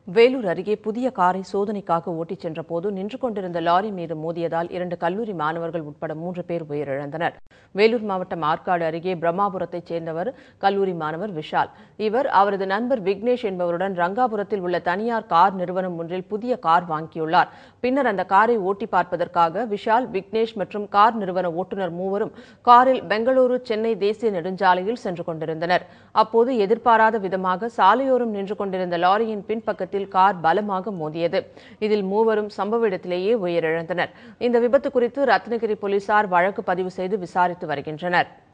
வேலூர் அருகே புதிய காரை சோதனைக்காக ஓட்டிச் சென்றபோது நின்று கொண்டிருந்த லாரி மீது மோதியதால் இரண்டு கல்லூரி மாணவர்கள் உட்பட மூன்று பேர் உயிரிழந்தனர் வேலூர் மாவட்டம் ஆற்காடு அருகே பிரம்மாபுரத்தைச் சேர்ந்தவர் கல்லூரி மாணவர் விஷால் இவர் அவரது நண்பர் விக்னேஷ் என்பவருடன் ரங்காபுரத்தில் உள்ள தனியார் கார் நிறுவனம் ஒன்றில் புதிய கார் வாங்கியுள்ளார் பின்னர் அந்த காரை ஓட்டி பார்ப்பதற்காக விஷால் விக்னேஷ் மற்றும் கார் நிறுவன ஓட்டுநர் மூவரும் காரில் பெங்களூரு சென்னை தேசிய நெடுஞ்சாலையில் சென்று கொண்டிருந்தனர் அப்போது எதிர்பாராத விதமாக சாலையோரம் நின்று கொண்டிருந்த லாரியின் பின்பக்கத்தில் கார் பலமாக மோதியது இதில் மூவரும் சம்பவ இடத்திலேயே உயிரிழந்தனர் இந்த விபத்து குறித்து ரத்னகிரி போலீசார் வழக்கு பதிவு செய்து விசாரித்து வருகின்றனர்